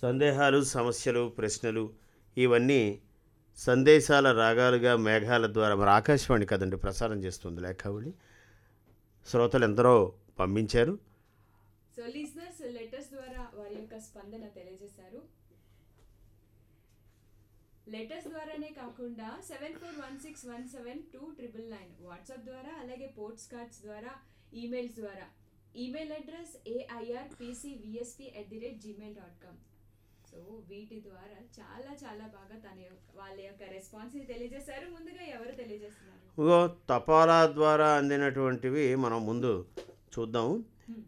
సందేహాలు సమస్యలు ప్రశ్నలు ఇవన్నీ సందేశాల రాగాలుగా మేఘాల ద్వారా మరి ఆకాశవాణి కదండి ప్రసారం చేస్తుంది లేఖావళి శ్రోతలు ఎందరో పంపించారు సో లిజనర్స్ లెటర్స్ ద్వారా వారి యొక్క స్పందన తెలియజేశారు లెటర్స్ ద్వారానే కాకుండా seven four one six one seven two triple nine WhatsApp ద్వారా అలాగే పోర్ట్స్ కార్డ్స్ ద్వారా ఈమెయిల్స్ ద్వారా email address AIR PC VSP at the rate Gmail dot com so వీటి ద్వారా చాలా చాలా బాగా తన యొక్క వాళ్ళ యొక్క రెస్పాన్స్ని తెలియజేశారు ముందుగా ఎవరు తెలియజేస్తున్నారు ఇగో తపాలా ద్వారా అందినటువంటివి మనం ముందు చూద్దాము Hmm.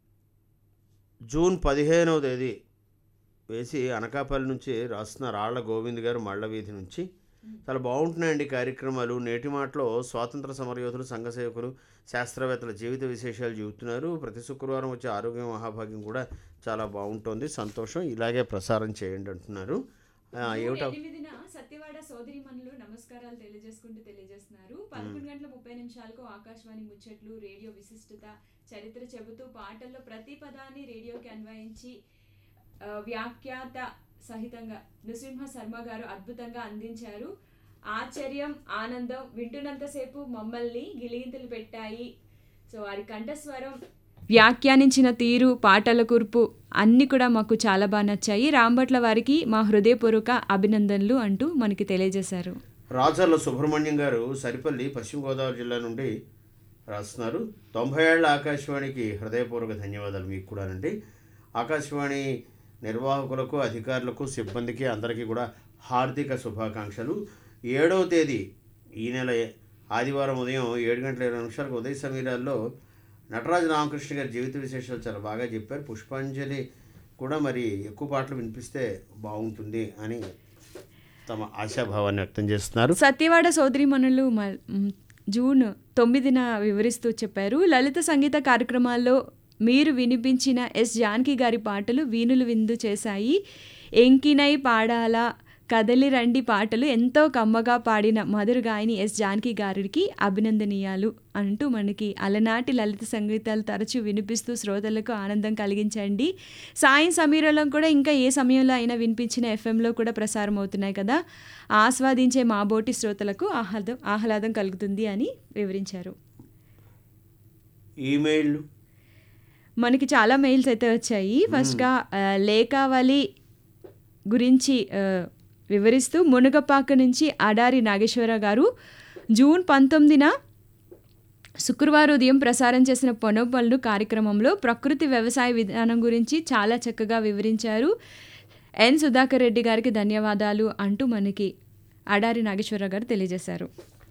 జూన్ పదిహేనవ తేదీ వేసి అనకాపల్లి నుంచి రాస్తున్న రాళ్ల గోవింద్ గారు మళ్ళ వీధి నుంచి చాలా బాగుంటున్నాయండి కార్యక్రమాలు నేటి మాటలో స్వాతంత్ర సమరయోధులు సంఘ సేవకులు శాస్త్రవేత్తల జీవిత విశేషాలు చెబుతున్నారు ప్రతి శుక్రవారం వచ్చే ఆరోగ్య మహాభాగ్యం కూడా చాలా బాగుంటుంది సంతోషం ఇలాగే ప్రసారం చేయండి అంటున్నారు ఆ, జూన్ ఏమిటో ఎనిమిదిన సత్యవాడ సోదరిమణులు నమస్కారాలు తెలియజేసుకుంటూ తెలియజేస్తున్నారు పదకొండు గంటల ముప్పై నిమిషాలకు ఆకాశవాణి ముచ్చట్లు రేడియో విశిష్టత చరిత్ర చెబుతూ పాటల్లో ప్రతి పదాన్ని రేడియోకి అన్వయించి ఆ, వ్యాఖ్యాత సహితంగా నృసింహ శర్మ గారు అద్భుతంగా అందించారు ఆశ్చర్యం ఆనందం వింటున్నంతసేపు మమ్మల్ని గిలిగింతలు పెట్టాయి సో వారి కంఠస్వరం వ్యాఖ్యానించిన తీరు పాటల కూర్పు అన్నీ కూడా మాకు చాలా బాగా నచ్చాయి రాంభట్ల వారికి మా హృదయపూర్వక అభినందనలు అంటూ మనకి తెలియజేశారు రాజర్ల సుబ్రహ్మణ్యం గారు సరిపల్లి పశ్చిమ గోదావరి జిల్లా నుండి రాస్తున్నారు తొంభై ఏళ్ల ఆకాశవాణికి హృదయపూర్వక ధన్యవాదాలు మీకు కూడానండి ఆకాశవాణి నిర్వాహకులకు అధికారులకు సిబ్బందికి అందరికీ కూడా హార్దిక శుభాకాంక్షలు ఏడవ తేదీ ఈ నెల ఆదివారం ఉదయం ఏడు గంటల ఇరవై నిమిషాలకు ఉదయ సమీరాల్లో నటరాజు రామకృష్ణ గారి జీవిత విశేషాలు చాలా బాగా చెప్పారు పుష్పాంజలి కూడా మరి ఎక్కువ పాటలు వినిపిస్తే బాగుంటుంది అని తమ ఆశాభావాన్ని వ్యక్తం చేస్తున్నారు సత్యవాడ సోదరిమణులు మ- మ్, జూన్ తొమ్మిదిన వివరిస్తూ చెప్పారు లలిత సంగీత కార్యక్రమాల్లో మీరు వినిపించిన ఎస్ జానకి గారి పాటలు వీణులు విందు చేశాయి ఎంకినై పాడాలా కదలి రండి పాటలు ఎంతో కమ్మగా పాడిన మధుర గాయని ఎస్ జానకి గారికి అభినందనీయాలు అంటూ మనకి అలనాటి లలిత సంగీతాలు తరచూ వినిపిస్తూ శ్రోతలకు ఆనందం కలిగించండి సాయం సమీరంలో కూడా ఇంకా ఏ సమయంలో అయినా వినిపించిన ఎఫ్ఎంలో కూడా ప్రసారం అవుతున్నాయి కదా ఆస్వాదించే మా బోటి శ్రోతలకు ఆహ్లాదం ఆహ్లాదం కలుగుతుంది అని వివరించారు ఈమెయిల్ మనకి చాలా మెయిల్స్ అయితే వచ్చాయి ఫస్ట్గా ఆ, లేఖావళి గురించి ఆ, వివరిస్తూ మునగపాక నుంచి అడారి నాగేశ్వర గారు జూన్ పంతొమ్మిదిన శుక్రవారం ఉదయం ప్రసారం చేసిన పొనపళ్ళు కార్యక్రమంలో ప్రకృతి వ్యవసాయ విధానం గురించి చాలా చక్కగా వివరించారు ఎన్ సుధాకర్ రెడ్డి గారికి ధన్యవాదాలు అంటూ మనకి అడారి నాగేశ్వర గారు తెలియజేశారు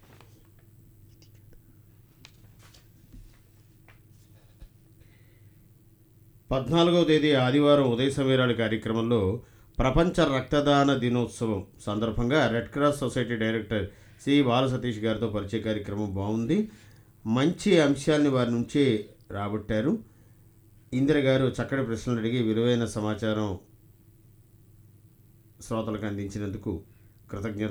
పద్నాలుగవ తేదీ ఆదివారం ఉదయ సమీరాల కార్యక్రమంలో ప్రపంచ రక్తదాన దినోత్సవం సందర్భంగా Red Cross society director C Balasatish గారితో పరిచయ కార్యక్రమం బాగుంది మంచి అంశాలని వారి నుంచి రాబట్టారు ఇందిర గారు చక్కటి ప్రశ్నలు అడిగి విలువైన సమాచారం శ్రోతలకు అందించినందుకు కృతజ్ఞత